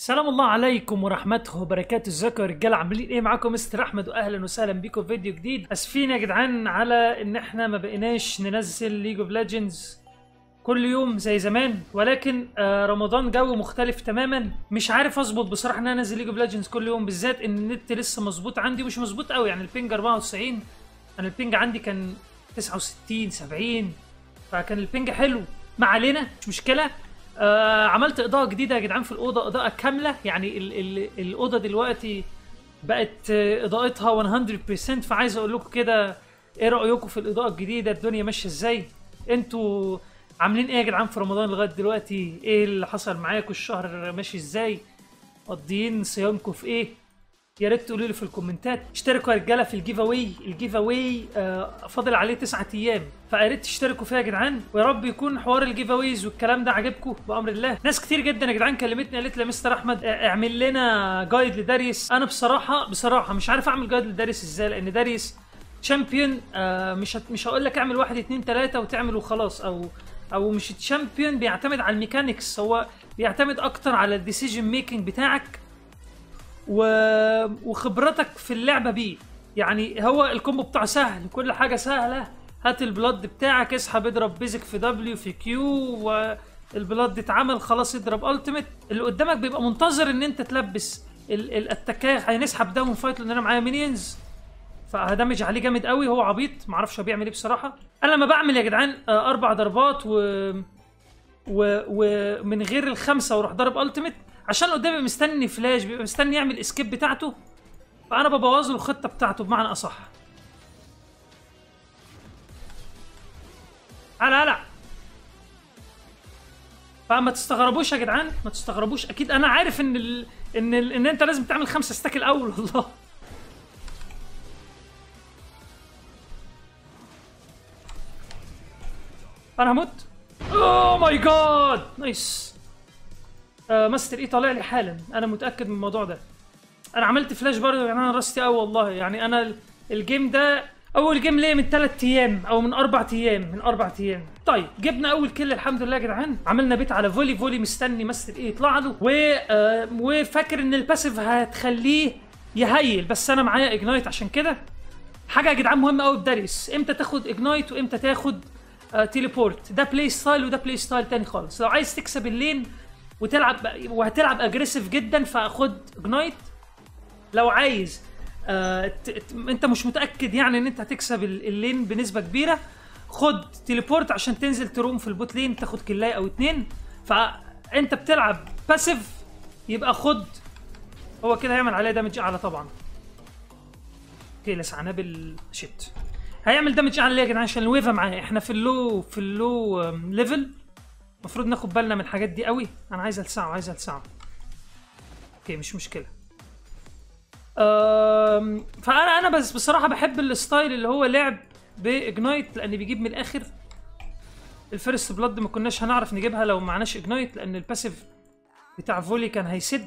سلام الله عليكم ورحمته وبركاته ازيكم يا رجاله عاملين ايه معاكم مستر احمد واهلا وسهلا بيكم في فيديو جديد اسفين يا جدعان على ان احنا ما بقيناش ننزل ليج اوف ليجندز كل يوم زي زمان ولكن آه رمضان جو مختلف تماما مش عارف اظبط بصراحه ان انا انزل ليج اوف ليجندز كل يوم بالذات ان النت لسه مظبوط عندي مش مظبوط قوي يعني البينج 94 انا البينج عندي كان 69 70 فكان البينج حلو ما علينا مش مشكله آه عملت اضاءه جديده يا جدعان في الاوضه اضاءه كامله يعني ال ال الاوضه دلوقتي بقت آه، اضاءتها 100% فعايز اقول لكم كده ايه رايكم في الاضاءه الجديده الدنيا ماشيه ازاي انتوا عاملين ايه يا جدعان في رمضان لغايه دلوقتي ايه اللي حصل معاكم الشهر ماشي ازاي مقضيين صيامكم في ايه يا ريت تقولوا لي في الكومنتات اشتركوا يا رجاله في الجيف اواي الجيف اواي آه فاضل عليه تسعة ايام فيا ريت تشتركوا فيها يا جدعان ويا رب يكون حوار الجيف اويز والكلام ده عاجبكم بامر الله ناس كتير جدا يا جدعان كلمتني قالت لي يا مستر احمد آه، اعمل لنا جايد لداريس انا بصراحه بصراحه مش عارف اعمل جايد لداريس ازاي لان داريس تشامبيون آه مش هت- مش هقول لك اعمل واحد اتنين تلاته وتعمل وخلاص او او مش تشامبيون بيعتمد على الميكانيكس هو بيعتمد اكتر على الديسيجن ميكنج بتاعك و... وخبرتك في اللعبه بيه يعني هو الكومبو بتاعه سهل كل حاجه سهله هات البلاد بتاعك اسحب اضرب بيزك في دبليو في كيو والبلاد اتعمل خلاص اضرب التيميت اللي قدامك بيبقى منتظر ان انت تلبس ال- الاتاكاه هنسحب داون فايت لان انا معايا مينيونز فهدمج عليه جامد قوي هو عبيط معرفش هو بيعمل ايه بصراحه انا لما بعمل يا جدعان آه، اربع ضربات و و... ومن غير الخمسه واروح ضارب التيميت عشان اللي قدامي مستني فلاش بيبقى مستني يعمل اسكيب بتاعته فانا ببوظ له الخطه بتاعته بمعنى اصح هلا هلا فما تستغربوش يا جدعان ما تستغربوش اكيد انا عارف ان ال... ان ال... ان انت لازم تعمل خمسه ستاك الاول والله انا هموت اوه ماي جاد نايس آه ماستر اي طالع لي حالا انا متاكد من الموضوع ده انا عملت فلاش برضه يعني انا رستي قوي والله يعني انا ال- الجيم ده اول جيم ليه من ثلاث ايام او من اربع ايام من اربع ايام طيب جبنا اول كل الحمد لله يا جدعان عملنا بيت على فولي فولي مستني ماستر ايه يطلع له و... آه وفاكر ان الباسيف هتخليه يهيل بس انا معايا اجنايت عشان كده حاجه يا جدعان مهمه قوي بداريس امتى تاخد اجنايت وامتى تاخد آه تيليبورت ده بلاي ستايل وده بلاي ستايل تاني خالص لو عايز تكسب اللين وتلعب وهتلعب اجريسيف جدا فخد اجنايت لو عايز آه ت... ت... انت مش متاكد يعني ان انت هتكسب ال- اللين بنسبه كبيره خد تيليبورت عشان تنزل تروم في البوت لين تاخد كلاية او اتنين فانت بتلعب باسيف يبقى خد هو كده هيعمل عليه دامج اعلى طبعا اوكي لسعناه بال شيت هيعمل دامج اعلى ليه يا جدعان عشان الويفا معاه احنا في اللو في اللو آم، ليفل المفروض ناخد بالنا من الحاجات دي قوي انا عايز السعه عايز السعه اوكي مش مشكله أم، فانا انا بس بصراحه بحب الستايل اللي هو لعب باجنايت لان بيجيب من الاخر الفيرست بلاد ما كناش هنعرف نجيبها لو معناش اجنايت لان الباسيف بتاع فولي كان هيسد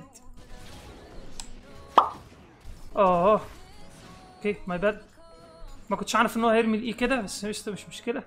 اه اوكي ماي باد ما كنتش عارف ان هو هيرمي الاي كده بس قشطه مش مشكله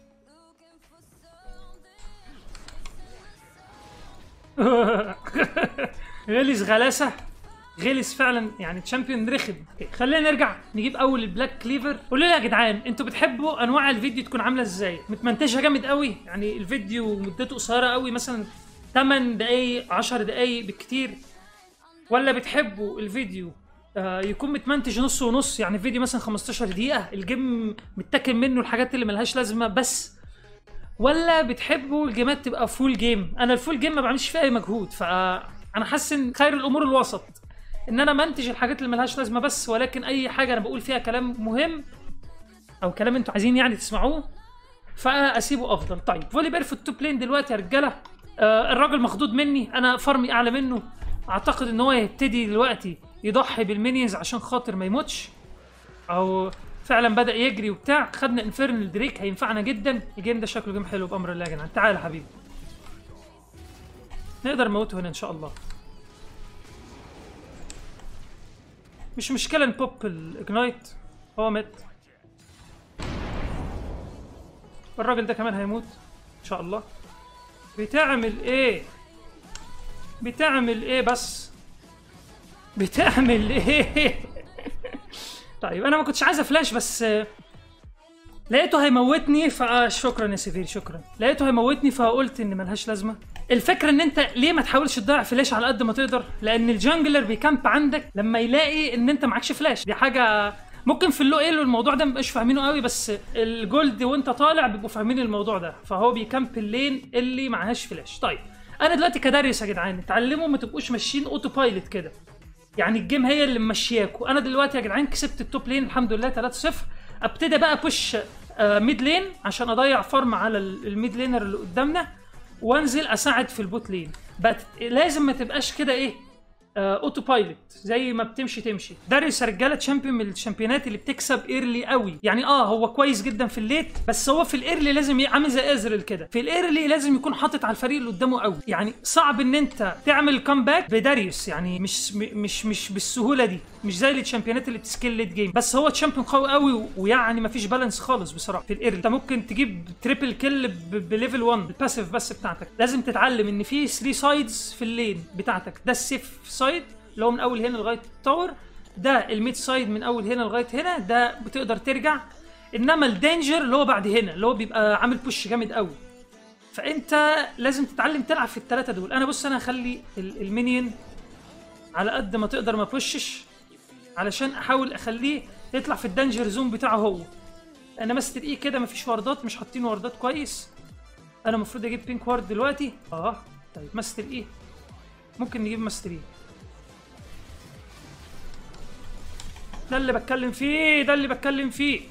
غلس غلاسه غلس فعلا يعني تشامبيون رخم أوكي، خلينا نرجع نجيب اول البلاك كليفر قولوا لي يا جدعان انتوا بتحبوا انواع الفيديو تكون عامله ازاي متمنتجه جامد قوي يعني الفيديو مدته قصيره قوي مثلا 8 دقايق 10 دقايق بالكتير ولا بتحبوا الفيديو آه يكون متمنتج نص ونص يعني فيديو مثلا 15 دقيقة الجيم متاكل منه الحاجات اللي ملهاش لازمة بس ولا بتحبوا الجيمات تبقى فول جيم انا الفول جيم ما بعملش فيه اي مجهود فانا حاسس ان خير الامور الوسط ان انا منتج الحاجات اللي ملهاش لازمة بس ولكن اي حاجة انا بقول فيها كلام مهم او كلام انتوا عايزين يعني تسمعوه فاسيبه افضل طيب فولي بير في التوب لين دلوقتي يا رجاله آه الراجل مخضوض مني انا فارمي اعلى منه اعتقد ان هو يبتدي دلوقتي يضحي بالمينيونز عشان خاطر ما يموتش او فعلا بدا يجري وبتاع خدنا انفيرنال دريك هينفعنا جدا الجيم ده شكله جيم حلو بامر الله يا جدعان تعال يا حبيبي نقدر نموته هنا ان شاء الله مش مشكله نبوب الاجنايت هو مات الراجل ده كمان هيموت ان شاء الله بتعمل ايه بتعمل ايه بس بتعمل ايه طيب انا ما كنتش عايز فلاش بس آه، لقيته هيموتني فشكرا يا سيفير شكرا لقيته هيموتني فقلت ان ملهاش لازمه الفكره ان انت ليه ما تحاولش تضيع فلاش على قد ما تقدر لان الجانجلر بيكامب عندك لما يلاقي ان انت معكش فلاش دي حاجه ممكن في اللو ايلو الموضوع ده مبقاش فاهمينه قوي بس الجولد وانت طالع بيبقوا فاهمين الموضوع ده فهو بيكامب اللين اللي معهاش فلاش طيب انا دلوقتي كداريوس يا جدعان اتعلموا ما تبقوش ماشيين اوتو بايلوت كده يعني الجيم هي اللي ممشياكوا انا دلوقتي يا جدعان كسبت التوب لين الحمد لله 3-0 ابتدي بقى بوش آه ميد لين عشان اضيع فارم على ال- الميد لينر اللي قدامنا وانزل اساعد في البوت لين بقت لازم ما تبقاش كده ايه آه اوتو بايلوت زي ما بتمشي تمشي داريوس يا رجاله تشامبيون من الشامبيونات اللي بتكسب ايرلي قوي يعني اه هو كويس جدا في الليت بس هو في الايرلي لازم ي- عامل زي ازرل كده في الايرلي لازم يكون حاطط على الفريق اللي قدامه قوي يعني صعب ان انت تعمل كامباك بداريوس يعني مش م- مش مش بالسهوله دي مش زي الشامبيونات اللي بتسكيل ليت جيم بس هو تشامبيون قوي قوي و- ويعني مفيش بالانس خالص بصراحه في الايرلي انت ممكن تجيب تريبل كيل ب- بليفل 1 الباسيف بس بتاعتك لازم تتعلم ان في 3 سايدز في اللين بتاعتك ده السيف سايد اللي هو من اول هنا لغايه التاور ده الميد سايد من اول هنا لغايه هنا ده بتقدر ترجع انما الدينجر اللي هو بعد هنا اللي هو بيبقى عامل بوش جامد قوي فانت لازم تتعلم تلعب في الثلاثه دول انا بص انا هخلي ال- المينيون على قد ما تقدر ما بوشش علشان احاول اخليه يطلع في الدنجر زون بتاعه هو انا ماستر ايه كده مفيش واردات مش حاطين واردات كويس انا المفروض اجيب بينك وارد دلوقتي اه طيب ماستر ايه ممكن نجيب ماستر ايه ده اللي بتكلم فيه ده اللي بتكلم فيه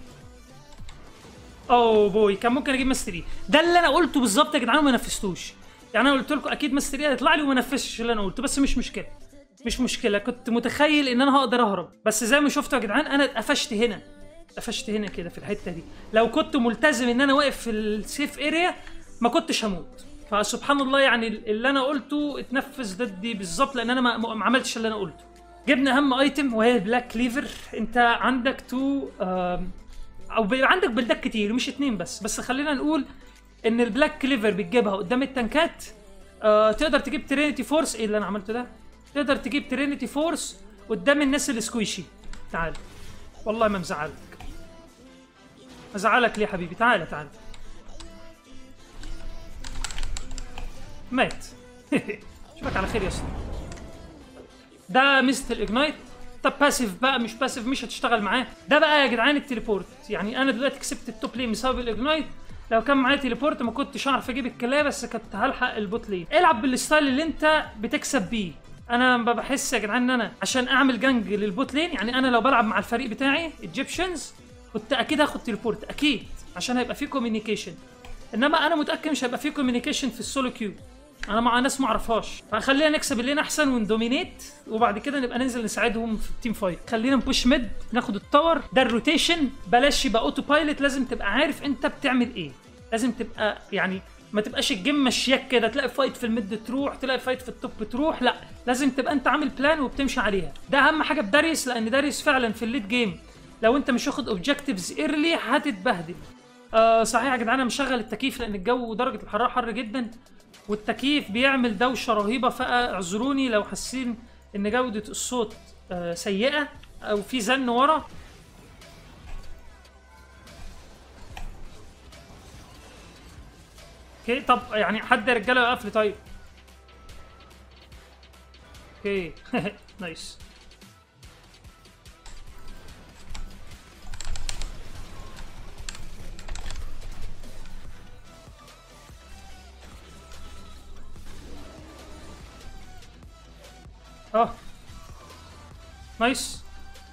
اوه بوي كان ممكن اجيب ماستر ايه ده اللي انا قلته بالظبط يا جدعان وما نفذتوش يعني انا قلت لكم اكيد ماستر ايه هيطلع لي وما نفذتش اللي انا قلته بس مش مشكله مش مشكله كنت متخيل ان انا هقدر اهرب بس زي ما شفتوا يا جدعان انا اتقفشت هنا اتقفشت هنا كده في الحته دي لو كنت ملتزم ان انا واقف في السيف اريا ما كنتش هموت فسبحان الله يعني اللي انا قلته اتنفذ ضدي بالظبط لان انا ما, ما عملتش اللي انا قلته جبنا اهم ايتم وهي البلاك كليفر انت عندك تو آم، او بيبقى عندك بلدات كتير مش اتنين بس بس خلينا نقول ان البلاك كليفر بتجيبها قدام التنكات آه تقدر تجيب ترينيتي فورس ايه اللي انا عملته ده تقدر تجيب ترينيتي فورس قدام الناس السكويشي تعال والله ما مزعلك مزعلك ليه يا حبيبي تعال تعال مات اشوفك على خير يا اسطى ده ميزه الاجنايت طب باسيف بقى مش باسيف مش هتشتغل معاه ده بقى يا جدعان التليبورت يعني انا دلوقتي كسبت التوب لين بسبب الاجنايت لو كان معايا تليبورت ما كنتش اعرف اجيب الكلاه بس كنت هلحق البوت لين العب بالستايل اللي انت بتكسب بيه انا ب- بحس يا جدعان ان انا عشان اعمل جنج للبوت لين يعني انا لو بلعب مع الفريق بتاعي ايجيبشنز كنت اكيد هاخد تليبورت اكيد عشان هيبقى في كوميونيكيشن انما انا متاكد مش هيبقى في كوميونيكيشن في السولو كيو انا مع ناس ما اعرفهاش فخلينا نكسب اللين احسن وندومينيت وبعد كده نبقى ننزل نساعدهم في التيم فايت خلينا نبوش ميد ناخد التاور ده الروتيشن بلاش يبقى اوتو بايلوت لازم تبقى عارف انت بتعمل ايه لازم تبقى يعني ما تبقاش الجيم مشياك كده تلاقي فايت في الميد تروح تلاقي فايت في التوب تروح لا لازم تبقى انت عامل بلان وبتمشي عليها ده اهم حاجه بداريس لان داريس فعلا في الليد جيم لو انت مش واخد اوبجكتيفز ايرلي هتتبهدل آه صحيح يا جدعان انا مشغل التكييف لان الجو درجه الحراره حر جدا والتكييف بيعمل دوشه رهيبه فاعذروني لو حاسين ان جوده الصوت آه سيئه او في زن ورا اوكي طب يعني حد يا رجاله يقف لي طيب اوكي نايس اه نايس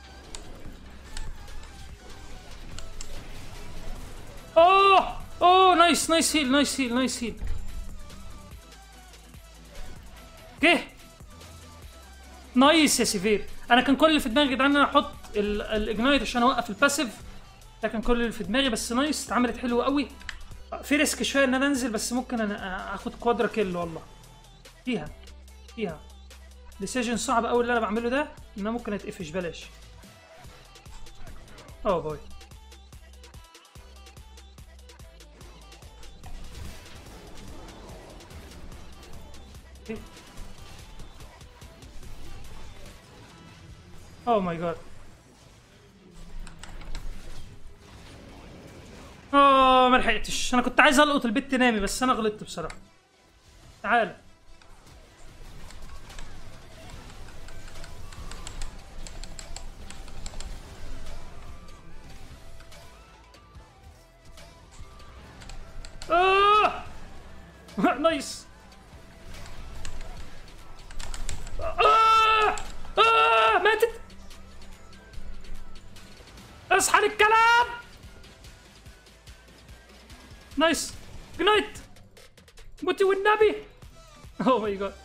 اوه اوه نايس نايس هيل نايس هيل نايس هيل اوكي نايس يا سيفير انا كان كل اللي في دماغي يا جدعان ان انا احط ال- الاجنايت عشان اوقف الباسيف ده كان كل اللي في دماغي بس نايس اتعملت حلوه قوي في ريسك شويه ان انا انزل بس ممكن انا اخد كوادرا كيل والله فيها فيها ديسيجن صعب قوي اللي انا بعمله ده ان انا ممكن اتقفش بلاش اوه باي اوه ماي جاد اوه ما لحقتش انا كنت عايز القط البت نامي بس انا غلطت بصراحه تعال آه! نايس آه! آه! ماتت اصحى للكلام نايس جنايت موتي والنبي اوه ماي جاد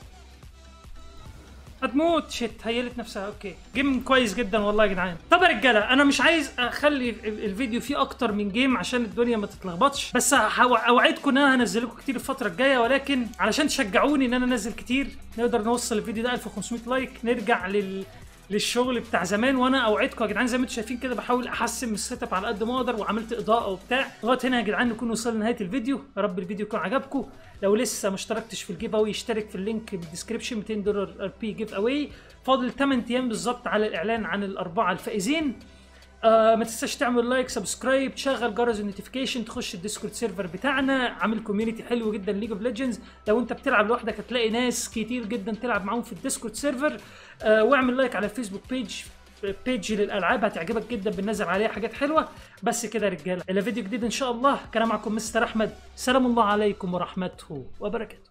هتموت شيت هيلت نفسها اوكي جيم كويس جدا والله يا جدعان طب يا رجاله انا مش عايز اخلي ال- الفيديو فيه اكتر من جيم عشان الدنيا ما تتلخبطش بس هو- اوعدكم ان انا هنزل لكم كتير الفتره الجايه ولكن علشان تشجعوني ان انا انزل كتير نقدر نوصل الفيديو ده 1500 لايك نرجع لل للشغل بتاع زمان وانا اوعدكم يا جدعان زي ما انتم شايفين كده بحاول احسن من السيت اب على قد ما اقدر وعملت اضاءه وبتاع لغايه هنا يا جدعان نكون وصلنا لنهايه الفيديو يا رب الفيديو يكون عجبكم لو لسه ما اشتركتش في الجيف اوي اشترك في اللينك بالديسكربشن 200 دولار ار بي جيف اوي فاضل 8 ايام بالظبط على الاعلان عن الاربعه الفائزين آه ما تنساش تعمل لايك سبسكرايب تشغل جرس النوتيفيكيشن تخش الديسكورد سيرفر بتاعنا عامل كوميونتي حلو جدا ليج اوف ليجندز لو انت بتلعب لوحدك هتلاقي ناس كتير جدا تلعب معاهم في الديسكورد سيرفر آه واعمل لايك على الفيسبوك بيج بيج للالعاب هتعجبك جدا بننزل عليها حاجات حلوه بس كده يا رجاله الى فيديو جديد ان شاء الله كان معكم مستر احمد سلام الله عليكم ورحمته وبركاته